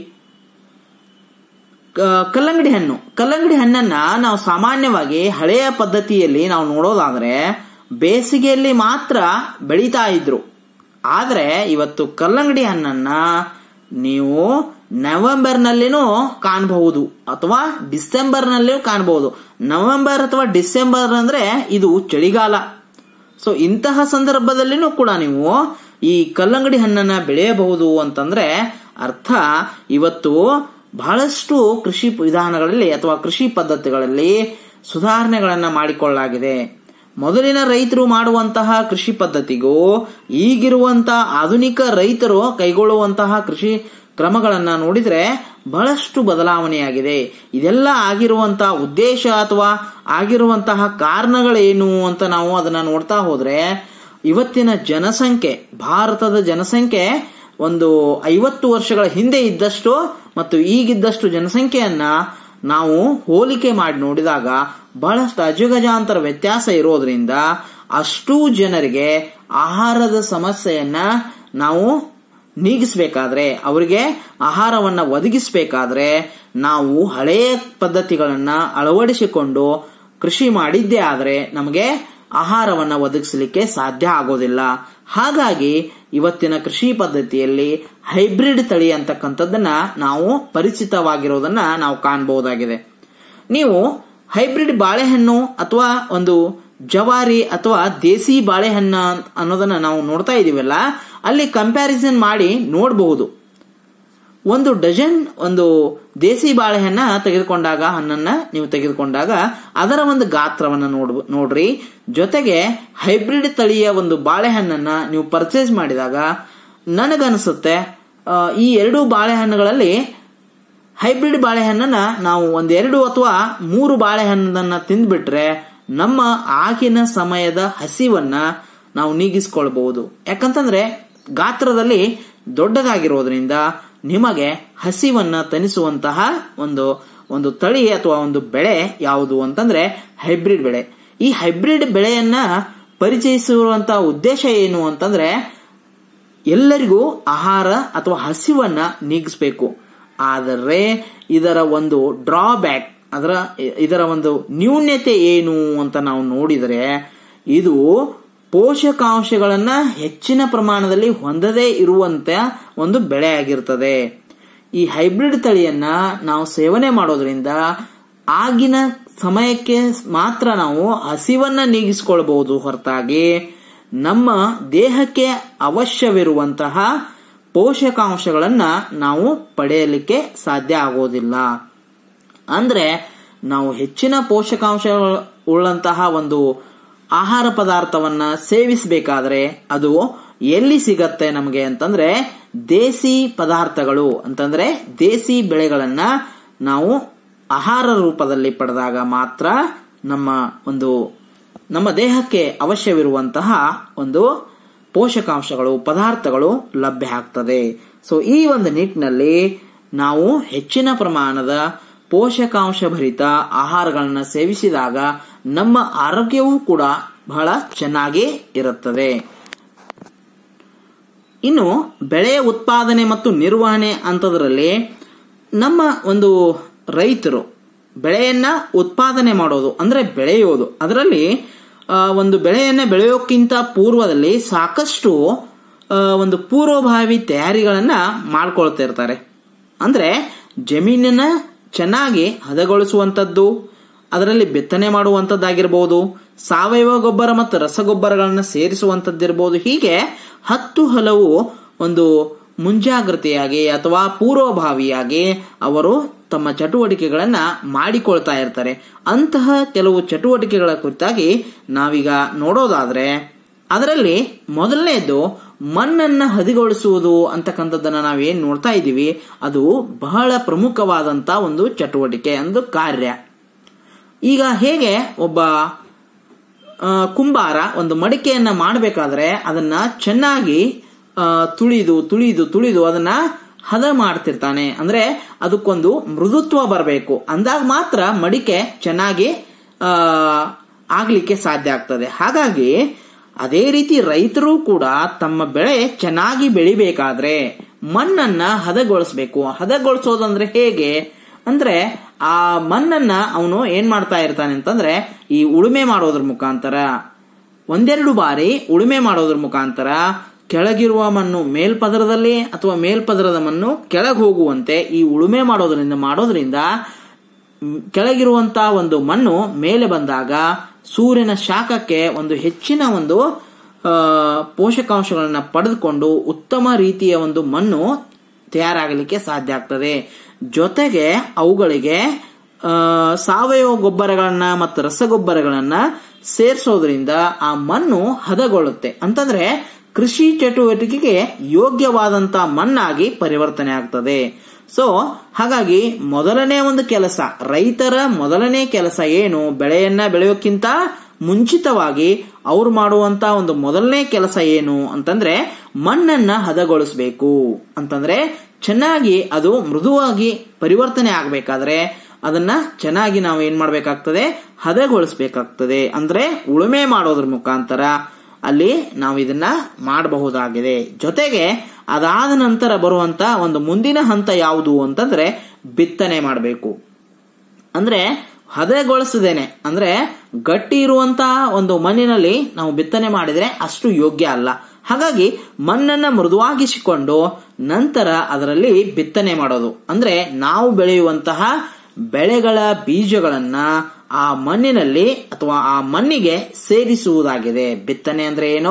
A: ಕಲ್ಲಂಗಡಿ ಹಣ್ಣು ಕಲ್ಲಂಗಡಿ ಹಣ್ಣನ್ನ ನಾವು ಸಾಮಾನ್ಯವಾಗಿ ಹಳೆಯ ಪದ್ಧತಿಯಲ್ಲಿ ನಾವು ನೋಡೋದಾದ್ರೆ ಬೇಸಿಗೆಯಲ್ಲಿ ಮಾತ್ರ ಬೆಳೀತಾ ಇದ್ರು ಆದ್ರೆ ಇವತ್ತು ಕಲ್ಲಂಗಡಿ ಹಣ್ಣನ್ನ ನೀವು ನವೆಂಬರ್ ನಲ್ಲಿನೂ ಕಾಣಬಹುದು ಅಥವಾ ಡಿಸೆಂಬರ್ ನಲ್ಲಿ ಕಾಣಬಹುದು ನವೆಂಬರ್ ಅಥವಾ ಡಿಸೆಂಬರ್ ಅಂದ್ರೆ ಇದು ಚಳಿಗಾಲ ಸೊ ಇಂತಹ ಸಂದರ್ಭದಲ್ಲಿನೂ ಕೂಡ ನೀವು ಈ ಕಲ್ಲಂಗಡಿ ಹಣ್ಣನ್ನ ಬೆಳೆಯಬಹುದು ಅಂತಂದ್ರೆ ಅರ್ಥ ಇವತ್ತು ಬಹಳಷ್ಟು ಕೃಷಿ ವಿಧಾನಗಳಲ್ಲಿ ಅಥವಾ ಕೃಷಿ ಪದ್ಧತಿಗಳಲ್ಲಿ ಸುಧಾರಣೆಗಳನ್ನ ಮಾಡಿಕೊಳ್ಳಲಾಗಿದೆ ಮೊದಲಿನ ರೈತರು ಮಾಡುವಂತಹ ಕೃಷಿ ಪದ್ಧತಿಗೂ ಈಗಿರುವಂತಹ ಆಧುನಿಕ ರೈತರು ಕೈಗೊಳ್ಳುವಂತಹ ಕೃಷಿ ಕ್ರಮಗಳನ್ನ ನೋಡಿದ್ರೆ ಬಹಳಷ್ಟು ಬದಲಾವಣೆಯಾಗಿದೆ ಇದೆಲ್ಲ ಆಗಿರುವಂತಹ ಉದ್ದೇಶ ಅಥವಾ ಆಗಿರುವಂತಹ ಕಾರಣಗಳೇನು ಅಂತ ನಾವು ಅದನ್ನ ನೋಡ್ತಾ ಹೋದ್ರೆ ಇವತ್ತಿನ ಜನಸಂಖ್ಯೆ ಭಾರತದ ಜನಸಂಖ್ಯೆ ಒಂದು ಐವತ್ತು ವರ್ಷಗಳ ಹಿಂದೆ ಇದ್ದಷ್ಟು ಮತ್ತು ಈಗಿದ್ದಷ್ಟು ಜನಸಂಖ್ಯೆಯನ್ನ ನಾವು ಹೋಲಿಕೆ ಮಾಡಿ ನೋಡಿದಾಗ ಬಹಳಷ್ಟು ಅಜಗಜಾಂತರ ವ್ಯತ್ಯಾಸ ಇರೋದ್ರಿಂದ ಅಷ್ಟೂ ಜನರಿಗೆ ಆಹಾರದ ಸಮಸ್ಯೆಯನ್ನ ನಾವು ನೀಗಿಸಬೇಕಾದ್ರೆ ಅವರಿಗೆ ಆಹಾರವನ್ನ ಒದಗಿಸಬೇಕಾದ್ರೆ ನಾವು ಹಳೆಯ ಪದ್ಧತಿಗಳನ್ನ ಅಳವಡಿಸಿಕೊಂಡು ಕೃಷಿ ಮಾಡಿದ್ದೇ ಆದ್ರೆ ನಮಗೆ ಆಹಾರವನ್ನ ಒದಗಿಸಲಿಕ್ಕೆ ಸಾಧ್ಯ ಆಗೋದಿಲ್ಲ ಹಾಗಾಗಿ ಇವತ್ತಿನ ಕೃಷಿ ಪದ್ಧತಿಯಲ್ಲಿ ಹೈಬ್ರಿಡ್ ತಳಿ ಅಂತಕ್ಕಂಥದ್ದನ್ನ ನಾವು ಪರಿಚಿತವಾಗಿರೋದನ್ನ ನಾವು ಕಾಣಬಹುದಾಗಿದೆ ನೀವು ಹೈಬ್ರಿಡ್ ಬಾಳೆಹಣ್ಣು ಅಥವಾ ಒಂದು ಜವಾರಿ ಅಥವಾ ದೇಸಿ ಬಾಳೆಹಣ್ಣ ಅನ್ನೋದನ್ನ ನಾವು ನೋಡ್ತಾ ಇದೀವಲ್ಲ ಅಲ್ಲಿ ಕಂಪ್ಯಾರಿಸನ್ ಮಾಡಿ ನೋಡಬಹುದು ಒಂದು ಡಜನ್ ಒಂದು ದೇಸಿ ಬಾಳೆಹಣ್ಣ ತೆಗೆದುಕೊಂಡಾಗ ಹಣ್ಣನ್ನ ನೀವು ತೆಗೆದುಕೊಂಡಾಗ ಅದರ ಒಂದು ಗಾತ್ರವನ್ನ ನೋಡ್ ನೋಡ್ರಿ ಜೊತೆಗೆ ಹೈಬ್ರಿಡ್ ತಳಿಯ ಒಂದು ಬಾಳೆಹಣ್ಣನ್ನ ನೀವು ಪರ್ಚೇಸ್ ಮಾಡಿದಾಗ ನನಗನ್ಸುತ್ತೆ ಈ ಎರಡು ಬಾಳೆಹಣ್ಣುಗಳಲ್ಲಿ ಹೈಬ್ರಿಡ್ ಬಾಳೆಹಣ್ಣನ್ನ ನಾವು ಒಂದೆರಡು ಅಥವಾ ಮೂರು ಬಾಳೆಹಣ್ಣನ್ನ ತಿಂದ್ಬಿಟ್ರೆ ನಮ್ಮ ಆಗಿನ ಸಮಯದ ಹಸಿವನ್ನ ನಾವು ನೀಗಿಸ್ಕೊಳ್ಬಹುದು ಯಾಕಂತಂದ್ರೆ ಗಾತ್ರದಲ್ಲಿ ದೊಡ್ಡದಾಗಿರೋದ್ರಿಂದ ನಿಮಗೆ ಹಸಿವನ್ನ ತನಿಸುವಂತಹ ಒಂದು ಒಂದು ತಳಿ ಅಥವಾ ಒಂದು ಬೆಳೆ ಯಾವುದು ಅಂತಂದ್ರೆ ಹೈಬ್ರಿಡ್ ಬೆಳೆ ಈ ಹೈಬ್ರಿಡ್ ಬೆಳೆಯನ್ನ ಪರಿಚಯಿಸಿರುವಂತಹ ಉದ್ದೇಶ ಏನು ಅಂತಂದ್ರೆ ಎಲ್ಲರಿಗೂ ಆಹಾರ ಅಥವಾ ಹಸಿವನ್ನ ನೀಗಿಸ್ಬೇಕು ಆದರೆ ಇದರ ಒಂದು ಡ್ರಾಬ್ಯಾಕ್ ಅದರ ಇದರ ಒಂದು ನ್ಯೂನ್ಯತೆ ಏನು ಅಂತ ನಾವು ನೋಡಿದರೆ ಇದು ಪೋಷಕಾಂಶಗಳನ್ನ ಹೆಚ್ಚಿನ ಪ್ರಮಾಣದಲ್ಲಿ ಹೊಂದದೇ ಇರುವಂತ ಒಂದು ಬೆಳೆ ಆಗಿರ್ತದೆ ಈ ಹೈಬ್ರಿಡ್ ತಳಿಯನ್ನ ನಾವು ಸೇವನೆ ಮಾಡೋದ್ರಿಂದ ಆಗಿನ ಸಮಯಕ್ಕೆ ಮಾತ್ರ ನಾವು ಹಸಿವನ್ನ ನೀಗಿಸಿಕೊಳ್ಬಹುದು ಹೊರತಾಗಿ ನಮ್ಮ ದೇಹಕ್ಕೆ ಅವಶ್ಯವಿರುವಂತಹ ಪೋಷಕಾಂಶಗಳನ್ನ ನಾವು ಪಡೆಯಲಿಕ್ಕೆ ಸಾಧ್ಯ ಆಗೋದಿಲ್ಲ ಅಂದ್ರೆ ನಾವು ಹೆಚ್ಚಿನ ಪೋಷಕಾಂಶ ಉಳ್ಳಂತಹ ಒಂದು ಆಹಾರ ಪದಾರ್ಥವನ್ನ ಸೇವಿಸಬೇಕಾದ್ರೆ ಅದು ಎಲ್ಲಿ ಸಿಗತ್ತೆ ನಮಗೆ ಅಂತಂದ್ರೆ ದೇಸಿ ಪದಾರ್ಥಗಳು ಅಂತಂದ್ರೆ ದೇಸಿ ಬೆಳೆಗಳನ್ನ ನಾವು ಆಹಾರ ರೂಪದಲ್ಲಿ ಪಡೆದಾಗ ಮಾತ್ರ ನಮ್ಮ ಒಂದು ನಮ್ಮ ದೇಹಕ್ಕೆ ಅವಶ್ಯವಿರುವಂತಹ ಒಂದು ಪೋಷಕಾಂಶಗಳು ಪದಾರ್ಥಗಳು ಲಭ್ಯ ಆಗ್ತದೆ ಸೊ ಈ ಒಂದು ನಿಟ್ಟಿನಲ್ಲಿ ನಾವು ಹೆಚ್ಚಿನ ಪ್ರಮಾಣದ ಪೋಷಕಾಂಶ ಭರಿತ ಆಹಾರಗಳನ್ನು ಸೇವಿಸಿದಾಗ ನಮ್ಮ ಆರೋಗ್ಯವೂ ಕೂಡ ಬಹಳ ಚೆನ್ನಾಗಿ ಇರುತ್ತದೆ ಇನ್ನು ಬೆಳೆಯ ಉತ್ಪಾದನೆ ಮತ್ತು ನಿರ್ವಹಣೆ ಅಂತದರಲ್ಲಿ ನಮ್ಮ ಒಂದು ರೈತರು ಬೆಳೆಯನ್ನ ಉತ್ಪಾದನೆ ಮಾಡೋದು ಅಂದ್ರೆ ಬೆಳೆಯೋದು ಅದರಲ್ಲಿ ಆ, ಒಂದು ಬೆಳೆಯನ್ನ ಬೆಳೆಯೋಕ್ಕಿಂತ ಪೂರ್ವದಲ್ಲಿ ಸಾಕಷ್ಟು ಆ, ಒಂದು ಪೂರ್ವಭಾವಿ ತಯಾರಿಗಳನ್ನ ಮಾಡ್ಕೊಳ್ತಾ ಇರ್ತಾರೆ ಅಂದ್ರೆ ಜಮೀನನ್ನ ಚೆನ್ನಾಗಿ ಹದಗೊಳಿಸುವಂಥದ್ದು ಅದರಲ್ಲಿ ಬಿತ್ತನೆ ಮಾಡುವಂಥದ್ದಾಗಿರ್ಬೋದು ಸಾವಯವ ಗೊಬ್ಬರ ಮತ್ತು ರಸಗೊಬ್ಬರಗಳನ್ನ ಸೇರಿಸುವಂಥದ್ದಿರ್ಬೋದು ಹೀಗೆ ಹತ್ತು ಹಲವು ಒಂದು ಮುಂಜಾಗ್ರತೆಯಾಗಿ ಅಥವಾ ಪೂರ್ವಭಾವಿಯಾಗಿ ಅವರು ತಮ್ಮ ಚಟುವಟಿಕೆಗಳನ್ನ ಮಾಡಿಕೊಳ್ತಾ ಇರ್ತಾರೆ ಅಂತಹ ಕೆಲವು ಚಟುವಟಿಕೆಗಳ ಕುರಿತಾಗಿ ನಾವೀಗ ನೋಡೋದಾದ್ರೆ ಅದರಲ್ಲಿ ಮೊದಲನೇದು ಮಣ್ಣನ್ನ ಹದಿಗೊಳಿಸುವುದು ಅಂತಕ್ಕಂಥದ್ದನ್ನ ನಾವೇನ್ ನೋಡ್ತಾ ಇದ್ದೀವಿ ಅದು ಬಹಳ ಪ್ರಮುಖವಾದಂತ ಒಂದು ಚಟುವಟಿಕೆ ಒಂದು ಕಾರ್ಯ ಈಗ ಹೇಗೆ ಒಬ್ಬ ಆ, ಕುಂಬಾರ ಒಂದು ಮಡಿಕೆಯನ್ನ ಮಾಡಬೇಕಾದ್ರೆ ಅದನ್ನ ಚೆನ್ನಾಗಿ ಆ, ತುಳಿದು ತುಳಿದು ತುಳಿದು ಅದನ್ನ ಹದ ಮಾಡ್ತಿರ್ತಾನೆ ಅಂದ್ರೆ ಅದಕ್ಕೊಂದು ಮೃದುತ್ವ ಬರಬೇಕು ಅಂದಾಗ ಮಾತ್ರ ಮಡಿಕೆ ಚೆನ್ನಾಗಿ ಆ, ಆಗ್ಲಿಕ್ಕೆ ಸಾಧ್ಯ ಆಗ್ತದೆ ಹಾಗಾಗಿ ಅದೇ ರೀತಿ ರೈತರು ಕೂಡ ತಮ್ಮ ಬೆಳೆ ಚೆನ್ನಾಗಿ ಬೆಳಿಬೇಕಾದ್ರೆ ಮಣ್ಣನ್ನ ಹದಗೊಳಿಸ್ಬೇಕು ಹದಗೊಳಿಸೋದಂದ್ರೆ ಹೇಗೆ ಅಂದ್ರೆ ಆ ಮಣ್ಣನ್ನ ಅವನು ಏನ್ ಮಾಡ್ತಾ ಇರ್ತಾನೆ ಅಂತಂದ್ರೆ ಈ ಉಳುಮೆ ಮಾಡೋದ್ರ ಮುಖಾಂತರ ಒಂದೆರಡು ಬಾರಿ ಉಳುಮೆ ಮಾಡೋದ್ರ ಮುಖಾಂತರ ಕೆಳಗಿರುವ ಮಣ್ಣು ಮೇಲ್ಪದರದಲ್ಲಿ ಅಥವಾ ಮೇಲ್ಪದರದ ಮಣ್ಣು ಕೆಳಗೆ ಹೋಗುವಂತೆ ಈ ಉಳುಮೆ ಮಾಡೋದ್ರಿಂದ ಮಾಡೋದ್ರಿಂದ ಮ್, ಕೆಳಗಿರುವಂತಹ ಒಂದು ಮಣ್ಣು ಮೇಲೆ ಬಂದಾಗ ಸೂರ್ಯನ ಶಾಖಕ್ಕೆ ಒಂದು ಹೆಚ್ಚಿನ ಒಂದು ಆ, ಪೋಷಕಾಂಶಗಳನ್ನ ಪಡೆದುಕೊಂಡು ಉತ್ತಮ ರೀತಿಯ ಒಂದು ಮಣ್ಣು ತಯಾರಾಗಲಿಕ್ಕೆ ಸಾಧ್ಯ ಆಗ್ತದೆ ಜೊತೆಗೆ ಅವುಗಳಿಗೆ ಆ, ಸಾವಯವ ಗೊಬ್ಬರಗಳನ್ನ ಮತ್ತು ರಸಗೊಬ್ಬರಗಳನ್ನ ಸೇರಿಸೋದ್ರಿಂದ ಆ ಮಣ್ಣು ಹದಗೊಳ್ಳುತ್ತೆ ಅಂತಂದ್ರೆ ಕೃಷಿ ಚಟುವಟಿಕೆಗೆ ಯೋಗ್ಯವಾದಂತ ಮಣ್ಣಾಗಿ ಪರಿವರ್ತನೆ ಆಗ್ತದೆ ಸೊ ಹಾಗಾಗಿ ಮೊದಲನೇ ಒಂದು ಕೆಲಸ ರೈತರ ಮೊದಲನೇ ಕೆಲಸ ಏನು ಬೆಳೆಯನ್ನ ಬೆಳೆಯೋಕ್ಕಿಂತ ಮುಂಚಿತವಾಗಿ ಅವ್ರು ಮಾಡುವಂತ ಒಂದು ಮೊದಲನೇ ಕೆಲಸ ಏನು ಅಂತಂದ್ರೆ ಮಣ್ಣನ್ನ ಹದಗೊಳಿಸಬೇಕು ಅಂತಂದ್ರೆ ಚೆನ್ನಾಗಿ ಅದು ಮೃದುವಾಗಿ ಪರಿವರ್ತನೆ ಆಗಬೇಕಾದ್ರೆ ಅದನ್ನ ಚೆನ್ನಾಗಿ ನಾವು ಏನ್ ಮಾಡ್ಬೇಕಾಗ್ತದೆ ಹದಗೊಳಿಸಬೇಕಾಗ್ತದೆ ಅಂದ್ರೆ ಉಳುಮೆ ಮಾಡೋದ್ರ ಮುಖಾಂತರ ಅಲ್ಲಿ ನಾವು ಇದನ್ನ ಮಾಡಬಹುದಾಗಿದೆ ಜೊತೆಗೆ ಅದಾದ ನಂತರ ಬರುವಂತ ಒಂದು ಮುಂದಿನ ಹಂತ ಯಾವುದು ಅಂತಂದ್ರೆ ಬಿತ್ತನೆ ಮಾಡಬೇಕು ಅಂದ್ರೆ ಹದಗೊಳಿಸದೇನೆ ಅಂದ್ರೆ ಗಟ್ಟಿ ಇರುವಂತಹ ಒಂದು ಮಣ್ಣಿನಲ್ಲಿ ನಾವು ಬಿತ್ತನೆ ಮಾಡಿದ್ರೆ ಅಷ್ಟು ಯೋಗ್ಯ ಅಲ್ಲ ಹಾಗಾಗಿ ಮಣ್ಣನ್ನ ಮೃದುವಾಗಿಸಿಕೊಂಡು ನಂತರ ಅದರಲ್ಲಿ ಬಿತ್ತನೆ ಮಾಡೋದು ಅಂದ್ರೆ ನಾವು ಬೆಳೆಯುವಂತಹ ಬೆಳೆಗಳ ಬೀಜಗಳನ್ನ ಆ ಮಣ್ಣಿನಲ್ಲಿ ಅಥವಾ ಆ ಮಣ್ಣಿಗೆ ಸೇರಿಸುವುದಾಗಿದೆ ಬಿತ್ತನೆ ಅಂದ್ರೆ ಏನು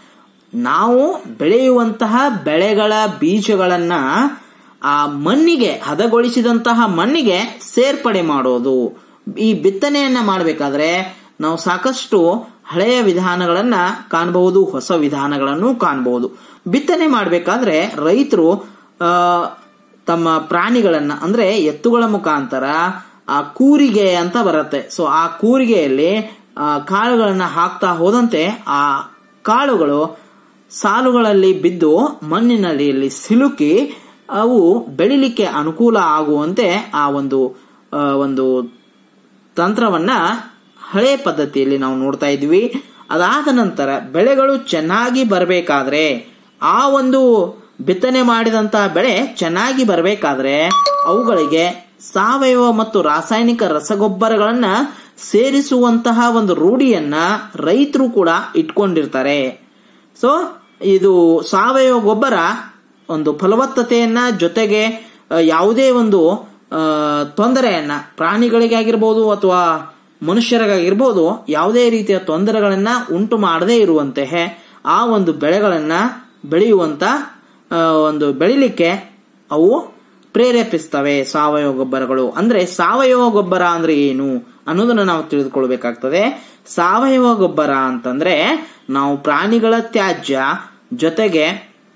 A: ನಾವು ಬೆಳೆಯುವಂತಹ ಬೆಳೆಗಳ ಬೀಜಗಳನ್ನ ಆ ಮಣ್ಣಿಗೆ ಹದಗೊಳಿಸಿದಂತಹ ಮಣ್ಣಿಗೆ ಸೇರ್ಪಡೆ ಮಾಡೋದು ಈ ಬಿತ್ತನೆಯನ್ನ ಮಾಡಬೇಕಾದ್ರೆ ನಾವು ಸಾಕಷ್ಟು ಹಳೆಯ ವಿಧಾನಗಳನ್ನ ಕಾಣಬಹುದು ಹೊಸ ವಿಧಾನಗಳನ್ನು ಕಾಣಬಹುದು ಬಿತ್ತನೆ ಮಾಡಬೇಕಾದ್ರೆ ರೈತರು ಆ, ತಮ್ಮ ಪ್ರಾಣಿಗಳನ್ನ ಅಂದ್ರೆ ಎತ್ತುಗಳ ಮುಖಾಂತರ ಆ ಕೂರಿಗೆ ಅಂತ ಬರುತ್ತೆ ಸೊ ಆ ಕೂರಿಗೆಯಲ್ಲಿ ಆ, ಕಾಳುಗಳನ್ನ ಹಾಕ್ತಾ ಹೋದಂತೆ ಆ ಕಾಳುಗಳು ಸಾಲುಗಳಲ್ಲಿ ಬಿದ್ದು ಮಣ್ಣಿನಲ್ಲಿ ಇಲ್ಲಿ ಸಿಲುಕಿ ಅವು ಬೆಳಿಲಿಕ್ಕೆ ಅನುಕೂಲ ಆಗುವಂತೆ ಆ ಒಂದು ಆ, ಒಂದು ತಂತ್ರವನ್ನ ಹಳೆ ಪದ್ಧತಿಯಲ್ಲಿ ನಾವು ನೋಡ್ತಾ ಇದ್ವಿ ಅದಾದ ನಂತರ ಬೆಳೆಗಳು ಚೆನ್ನಾಗಿ ಬರಬೇಕಾದ್ರೆ ಆ ಒಂದು ಬಿತ್ತನೆ ಮಾಡಿದಂತಹ ಬೆಳೆ ಚೆನ್ನಾಗಿ ಬರಬೇಕಾದ್ರೆ ಅವುಗಳಿಗೆ ಸಾವಯವ ಮತ್ತು ರಾಸಾಯನಿಕ ರಸಗೊಬ್ಬರಗಳನ್ನ ಸೇರಿಸುವಂತಹ ಒಂದು ರೂಢಿಯನ್ನ ರೈತರು ಕೂಡ ಇಟ್ಕೊಂಡಿರ್ತಾರೆ ಸೊ ಇದು ಸಾವಯವ ಗೊಬ್ಬರ ಒಂದು ಫಲವತ್ತತೆಯನ್ನ ಜೊತೆಗೆ ಆ, ಯಾವುದೇ ಒಂದು ಆ, ತೊಂದರೆಯನ್ನ ಪ್ರಾಣಿಗಳಿಗೆ ಆಗಿರ್ಬೋದು ಅಥವಾ ಮನುಷ್ಯರಿಗಾಗಿರ್ಬೋದು ಯಾವುದೇ ರೀತಿಯ ತೊಂದರೆಗಳನ್ನ ಉಂಟು ಮಾಡದೇ ಇರುವಂತೆ ಆ ಒಂದು ಬೆಳೆಗಳನ್ನ ಬೆಳೆಯುವಂತ ಆ, ಒಂದು ಬೆಳಿಲಿಕ್ಕೆ ಅವು ಪ್ರೇರೇಪಿಸ್ತವೆ ಸಾವಯವ ಗೊಬ್ಬರಗಳು ಅಂದ್ರೆ ಸಾವಯವ ಗೊಬ್ಬರ ಅಂದ್ರೆ ಏನು ಅನ್ನೋದನ್ನ ನಾವು ತಿಳಿದುಕೊಳ್ಬೇಕಾಗ್ತದೆ ಸಾವಯವ ಗೊಬ್ಬರ ಅಂತಂದ್ರೆ ನಾವು ಪ್ರಾಣಿಗಳ ತ್ಯಾಜ್ಯ ಜೊತೆಗೆ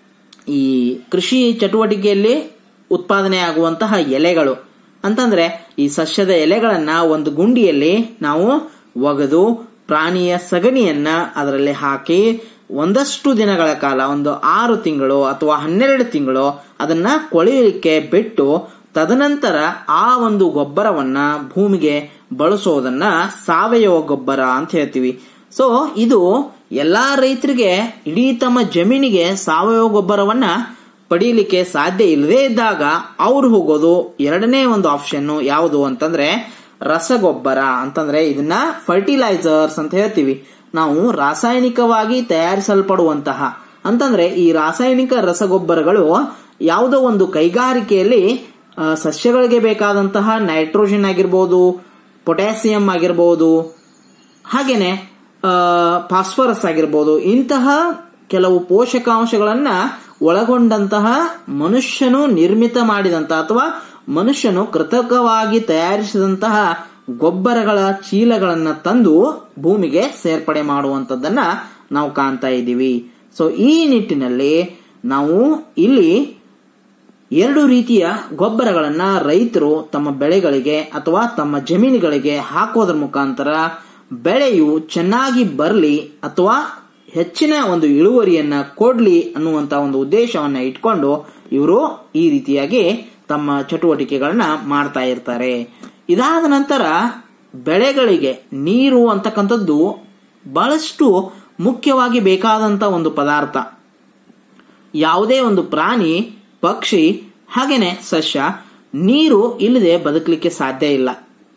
A: ಈ ಕೃಷಿ ಚಟುವಟಿಕೆಯಲ್ಲಿ ಉತ್ಪಾದನೆ ಆಗುವಂತಹ ಎಲೆಗಳು ಅಂತಂದ್ರೆ ಈ ಸಸ್ಯದ ಎಲೆಗಳನ್ನ ಒಂದು ಗುಂಡಿಯಲ್ಲಿ ನಾವು ಒಗೆದು ಪ್ರಾಣಿಯ ಸಗಣಿಯನ್ನ ಅದರಲ್ಲಿ ಹಾಕಿ ಒಂದಷ್ಟು ದಿನಗಳ ಕಾಲ ಒಂದು ಆರು ತಿಂಗಳು ಅಥವಾ ಹನ್ನೆರಡು ತಿಂಗಳು ಅದನ್ನ ಕೊಳೆಯಲಿಕ್ಕೆ ಬಿಟ್ಟು ತದನಂತರ ಆ ಒಂದು ಗೊಬ್ಬರವನ್ನ ಭೂಮಿಗೆ ಬಳಸೋದನ್ನ ಸಾವಯವ ಗೊಬ್ಬರ ಅಂತ ಹೇಳ್ತೀವಿ ಸೊ ಇದು ಎಲ್ಲಾ ರೈತರಿಗೆ ಇಡೀ ತಮ್ಮ ಜಮೀನಿಗೆ ಸಾವಯವ ಗೊಬ್ಬರವನ್ನ ಪಡೀಲಿಕ್ಕೆ ಸಾಧ್ಯ ಇಲ್ಲದೇ ಇದ್ದಾಗ ಅವ್ರು ಹೋಗೋದು ಎರಡನೇ ಒಂದು ಆಪ್ಷನ್ ಯಾವುದು ಅಂತಂದ್ರೆ ರಸಗೊಬ್ಬರ ಅಂತಂದ್ರೆ ಇದನ್ನ ಫರ್ಟಿಲೈಸರ್ಸ್ ಅಂತ ಹೇಳ್ತೀವಿ ನಾವು ರಾಸಾಯನಿಕವಾಗಿ ತಯಾರಿಸಲ್ಪಡುವಂತಹ ಅಂತಂದ್ರೆ ಈ ರಾಸಾಯನಿಕ ರಸಗೊಬ್ಬರಗಳು ಯಾವುದೋ ಒಂದು ಕೈಗಾರಿಕೆಯಲ್ಲಿ ಆ, ಸಸ್ಯಗಳಿಗೆ ಬೇಕಾದಂತಹ ನೈಟ್ರೋಜನ್ ಆಗಿರ್ಬೋದು ಪೊಟ್ಯಾಸಿಯಂ ಆಗಿರ್ಬೋದು ಹಾಗೇನೆ ಫಾಸ್ಫರಸ್ ಆಗಿರ್ಬೋದು ಇಂತಹ ಕೆಲವು ಪೋಷಕಾಂಶಗಳನ್ನ ಒಳಗೊಂಡಂತಹ ಮನುಷ್ಯನು ನಿರ್ಮಿತ ಮಾಡಿದಂತಹ ಅಥವಾ ಮನುಷ್ಯನು ಕೃತಕವಾಗಿ ತಯಾರಿಸಿದಂತಹ ಗೊಬ್ಬರಗಳ ಚೀಲಗಳನ್ನ ತಂದು ಭೂಮಿಗೆ ಸೇರ್ಪಡೆ ಮಾಡುವಂತದ್ದನ್ನ ನಾವು ಕಾಣ್ತಾ ಇದ್ದೀವಿ ಸೊ ಈ ನಿಟ್ಟಿನಲ್ಲಿ ನಾವು ಇಲ್ಲಿ ಎರಡು ರೀತಿಯ ಗೊಬ್ಬರಗಳನ್ನ ರೈತರು ತಮ್ಮ ಬೆಳೆಗಳಿಗೆ ಅಥವಾ ತಮ್ಮ ಜಮೀನುಗಳಿಗೆ ಹಾಕೋದ್ರ ಮುಖಾಂತರ ಬೆಳೆಯು ಚೆನ್ನಾಗಿ ಬರಲಿ ಅಥವಾ ಹೆಚ್ಚಿನ ಒಂದು ಇಳುವರಿಯನ್ನ ಕೊಡ್ಲಿ ಅನ್ನುವಂತ ಒಂದು ಉದ್ದೇಶವನ್ನ ಇಟ್ಕೊಂಡು ಇವರು ಈ ರೀತಿಯಾಗಿ ತಮ್ಮ ಚಟುವಟಿಕೆಗಳನ್ನ ಮಾಡ್ತಾ ಇರ್ತಾರೆ ಇದಾದ ನಂತರ ಬೆಳೆಗಳಿಗೆ ನೀರು ಅಂತಕ್ಕಂಥದ್ದು ಬಹಳಷ್ಟು ಮುಖ್ಯವಾಗಿ ಬೇಕಾದಂತ ಒಂದು ಪದಾರ್ಥ ಯಾವುದೇ ಒಂದು ಪ್ರಾಣಿ ಪಕ್ಷಿ ಹಾಗೇನೆ ಸಸ್ಯ ನೀರು ಇಲ್ಲದೆ ಬದುಕಲಿಕ್ಕೆ ಸಾಧ್ಯ ಇಲ್ಲ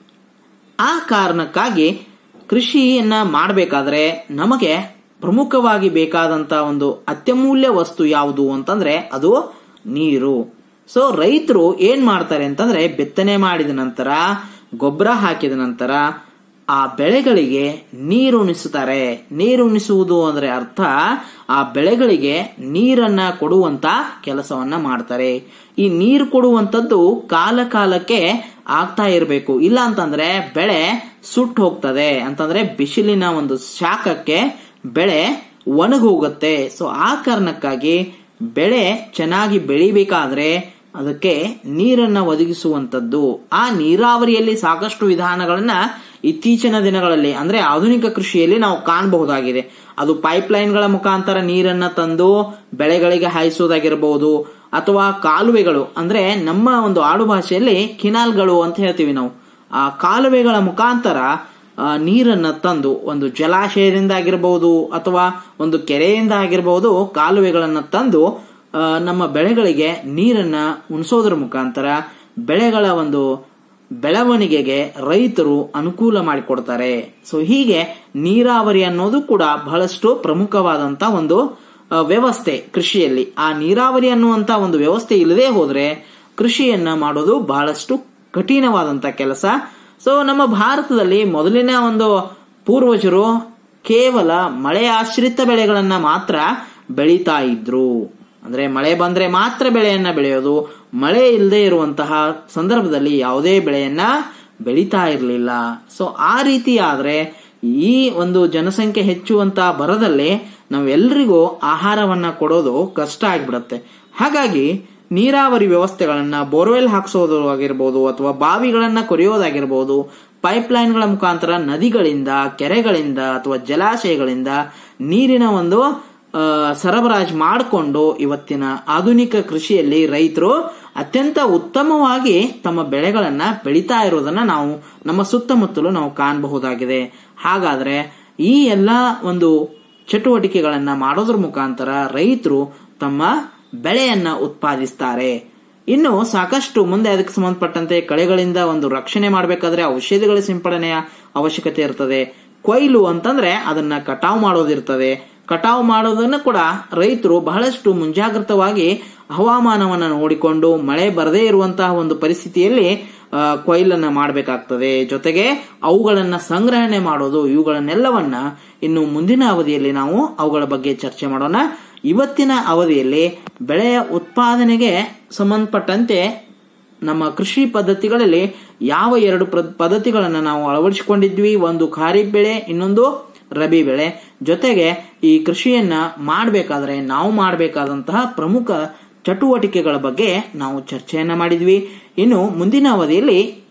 A: ಆ ಕಾರಣಕ್ಕಾಗಿ ಕೃಷಿಯನ್ನ ಮಾಡಬೇಕಾದ್ರೆ ನಮಗೆ ಪ್ರಮುಖವಾಗಿ ಬೇಕಾದಂತ ಒಂದು ಅತ್ಯಮೂಲ್ಯ ವಸ್ತು ಯಾವುದು ಅಂತಂದ್ರೆ ಅದು ನೀರು ಸೊ ರೈತರು ಏನ್ ಮಾಡ್ತಾರೆ ಅಂತಂದ್ರೆ ಬಿತ್ತನೆ ಮಾಡಿದ ನಂತರ ಗೊಬ್ಬರ ಹಾಕಿದ ನಂತರ ಆ ಬೆಳೆಗಳಿಗೆ ನೀರುಣಿಸುತ್ತಾರೆ ನೀರುಣಿಸುವುದು ಅಂದ್ರೆ ಅರ್ಥ ಆ ಬೆಳೆಗಳಿಗೆ ನೀರನ್ನ ಕೊಡುವಂತ ಕೆಲಸವನ್ನ ಮಾಡ್ತಾರೆ ಈ ನೀರು ಕೊಡುವಂತದ್ದು ಕಾಲ ಕಾಲಕ್ಕೆ ಆಗ್ತಾ ಇರಬೇಕು ಇಲ್ಲ ಅಂತಂದ್ರೆ ಬೆಳೆ ಸುಟ್ಟು ಹೋಗ್ತದೆ ಅಂತಂದ್ರೆ ಬಿಸಿಲಿನ ಒಂದು ಶಾಖಕ್ಕೆ ಬೆಳೆ ಒಣಗೋಗುತ್ತೆ ಸೊ ಆ ಕಾರಣಕ್ಕಾಗಿ ಬೆಳೆ ಚೆನ್ನಾಗಿ ಬೆಳಿಬೇಕಾದ್ರೆ ಅದಕ್ಕೆ ನೀರನ್ನ ಒದಗಿಸುವಂತದ್ದು ಆ ನೀರಾವರಿಯಲ್ಲಿ ಸಾಕಷ್ಟು ವಿಧಾನಗಳನ್ನ ಇತ್ತೀಚಿನ ದಿನಗಳಲ್ಲಿ ಅಂದ್ರೆ ಆಧುನಿಕ ಕೃಷಿಯಲ್ಲಿ ನಾವು ಕಾಣಬಹುದಾಗಿದೆ ಅದು ಪೈಪ್ ಲೈನ್ಗಳ ಮುಖಾಂತರ ನೀರನ್ನ ತಂದು ಬೆಳೆಗಳಿಗೆ ಹಾಯಿಸೋದಾಗಿರಬಹುದು ಅಥವಾ ಕಾಲುವೆಗಳು ಅಂದ್ರೆ ನಮ್ಮ ಒಂದು ಆಡು ಭಾಷೆಯಲ್ಲಿ ಕಿನಾಲ್ಗಳು ಅಂತ ಹೇಳ್ತೀವಿ ನಾವು ಆ ಕಾಲುವೆಗಳ ಮುಖಾಂತರ ಆ, ನೀರನ್ನ ತಂದು ಒಂದು ಜಲಾಶಯದಿಂದ ಆಗಿರಬಹುದು ಅಥವಾ ಒಂದು ಕೆರೆಯಿಂದ ಆಗಿರಬಹುದು ಕಾಲುವೆಗಳನ್ನ ತಂದು ಆ, ನಮ್ಮ ಬೆಳೆಗಳಿಗೆ ನೀರನ್ನ ಉಣಿಸೋದ್ರ ಮುಖಾಂತರ ಬೆಳೆಗಳ ಒಂದು ಬೆಳವಣಿಗೆಗೆ ರೈತರು ಅನುಕೂಲ ಮಾಡಿಕೊಡ್ತಾರೆ ಸೊ ಹೀಗೆ ನೀರಾವರಿ ಅನ್ನೋದು ಕೂಡ ಬಹಳಷ್ಟು ಪ್ರಮುಖವಾದಂತ ಒಂದು ಆ, ವ್ಯವಸ್ಥೆ ಕೃಷಿಯಲ್ಲಿ ಆ ನೀರಾವರಿ ಅನ್ನುವಂತ ಒಂದು ವ್ಯವಸ್ಥೆ ಇಲ್ಲದೆ ಹೋದ್ರೆ ಕೃಷಿಯನ್ನ ಮಾಡೋದು ಬಹಳಷ್ಟು ಕಠಿಣವಾದಂತ ಕೆಲಸ ಸೊ ನಮ್ಮ ಭಾರತದಲ್ಲಿ ಮೊದಲಿನ ಒಂದು ಪೂರ್ವಜರು ಕೇವಲ ಮಳೆ ಆಶ್ರಿತ ಬೆಳೆಗಳನ್ನ ಮಾತ್ರ ಬೆಳೀತಾ ಇದ್ರು ಅಂದ್ರೆ ಮಳೆ ಬಂದ್ರೆ ಮಾತ್ರ ಬೆಳೆಯನ್ನ ಬೆಳೆಯೋದು ಮಳೆ ಇಲ್ಲದೆ ಇರುವಂತಹ ಸಂದರ್ಭದಲ್ಲಿ ಯಾವುದೇ ಬೆಳೆಯನ್ನ ಬೆಳೀತಾ ಇರಲಿಲ್ಲ ಸೊ ಆ ರೀತಿ ಆದ್ರೆ ಈ ಒಂದು ಜನಸಂಖ್ಯೆ ಹೆಚ್ಚುವಂತ ಬರದಲ್ಲಿ ನಾವೆಲ್ಲರಿಗೂ ಆಹಾರವನ್ನ ಕೊಡೋದು ಕಷ್ಟ ಆಗ್ಬಿಡತ್ತೆ ಹಾಗಾಗಿ ನೀರಾವರಿ ವ್ಯವಸ್ಥೆಗಳನ್ನ ಬೋರ್ವೆಲ್ ಹಾಕ್ಸೋದು ಆಗಿರ್ಬೋದು ಅಥವಾ ಬಾವಿಗಳನ್ನ ಕೊರೆಯೋದಾಗಿರ್ಬೋದು ಪೈಪ್ ಲೈನ್ಗಳ ಮುಖಾಂತರ ನದಿಗಳಿಂದ ಕೆರೆಗಳಿಂದ ಅಥವಾ ಜಲಾಶಯಗಳಿಂದ ನೀರಿನ ಒಂದು ಆ, ಸರಬರಾಜು ಮಾಡಿಕೊಂಡು ಇವತ್ತಿನ ಆಧುನಿಕ ಕೃಷಿಯಲ್ಲಿ ರೈತರು ಅತ್ಯಂತ ಉತ್ತಮವಾಗಿ ತಮ್ಮ ಬೆಳೆಗಳನ್ನ ಬೆಳೀತಾ ಇರೋದನ್ನ ನಾವು ನಮ್ಮ ಸುತ್ತಮುತ್ತಲು ನಾವು ಕಾಣಬಹುದಾಗಿದೆ ಹಾಗಾದ್ರೆ ಈ ಎಲ್ಲಾ ಒಂದು ಚಟುವಟಿಕೆಗಳನ್ನ ಮಾಡೋದ್ರ ಮುಖಾಂತರ ರೈತರು ತಮ್ಮ ಬೆಳೆಯನ್ನ ಉತ್ಪಾದಿಸ್ತಾರೆ ಇನ್ನು ಸಾಕಷ್ಟು ಮುಂದೆ ಅದಕ್ಕೆ ಸಂಬಂಧಪಟ್ಟಂತೆ ಕಳೆಗಳಿಂದ ಒಂದು ರಕ್ಷಣೆ ಮಾಡಬೇಕಾದ್ರೆ ಔಷಧಿಗಳ ಸಿಂಪಡಣೆಯ ಅವಶ್ಯಕತೆ ಇರ್ತದೆ ಕೊಯ್ಲು ಅಂತಂದ್ರೆ ಅದನ್ನ ಕಟಾವು ಮಾಡೋದಿರ್ತದೆ ಕಟಾವು ಮಾಡೋದನ್ನ ಕೂಡ ರೈತರು ಬಹಳಷ್ಟು ಮುಂಜಾಗ್ರತವಾಗಿ ಹವಾಮಾನವನ್ನ ನೋಡಿಕೊಂಡು ಮಳೆ ಬರದೇ ಇರುವಂತಹ ಒಂದು ಪರಿಸ್ಥಿತಿಯಲ್ಲಿ ಆ, ಕೊಯ್ಲನ್ನ ಮಾಡಬೇಕಾಗ್ತದೆ ಜೊತೆಗೆ ಅವುಗಳನ್ನ ಸಂಗ್ರಹಣೆ ಮಾಡೋದು ಇವುಗಳನ್ನೆಲ್ಲವನ್ನ ಇನ್ನು ಮುಂದಿನ ಅವಧಿಯಲ್ಲಿ ನಾವು ಅವುಗಳ ಬಗ್ಗೆ ಚರ್ಚೆ ಮಾಡೋಣ ಇವತ್ತಿನ ಅವಧಿಯಲ್ಲಿ ಬೆಳೆಯ ಉತ್ಪಾದನೆಗೆ ಸಂಬಂಧಪಟ್ಟಂತೆ ನಮ್ಮ ಕೃಷಿ ಪದ್ಧತಿಗಳಲ್ಲಿ ಯಾವ ಎರಡು ಪ್ರ- ಪದ್ಧತಿಗಳನ್ನ ನಾವು ಅಳವಡಿಸಿಕೊಂಡಿದ್ವಿ ಒಂದು ಖಾರಿಫ್ ಬೆಳೆ ಇನ್ನೊಂದು ರಬಿ ಬೆಳೆ ಜೊತೆಗೆ ಈ ಕೃಷಿಯನ್ನ ಮಾಡಬೇಕಾದ್ರೆ ನಾವು ಮಾಡಬೇಕಾದಂತಹ ಪ್ರಮುಖ ಚಟುವಟಿಕೆಗಳ ಬಗ್ಗೆ ನಾವು ಚರ್ಚೆಯನ್ನ ಮಾಡಿದ್ವಿ ಇನ್ನು ಮುಂದಿನ ಅವಧಿಯಲ್ಲಿ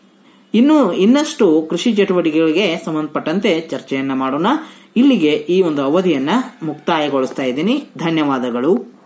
A: ಇನ್ನು ಇನ್ನಷ್ಟು ಕೃಷಿ ಚಟುವಟಿಕೆಗಳಿಗೆ ಸಂಬಂಧಪಟ್ಟಂತೆ ಚರ್ಚೆಯನ್ನ ಮಾಡೋಣ ಇಲ್ಲಿಗೆ ಈ ಒಂದು ಅವಧಿಯನ್ನ ಮುಕ್ತಾಯಗೊಳಿಸ್ತಾ ಇದ್ದೀನಿ ಧನ್ಯವಾದಗಳು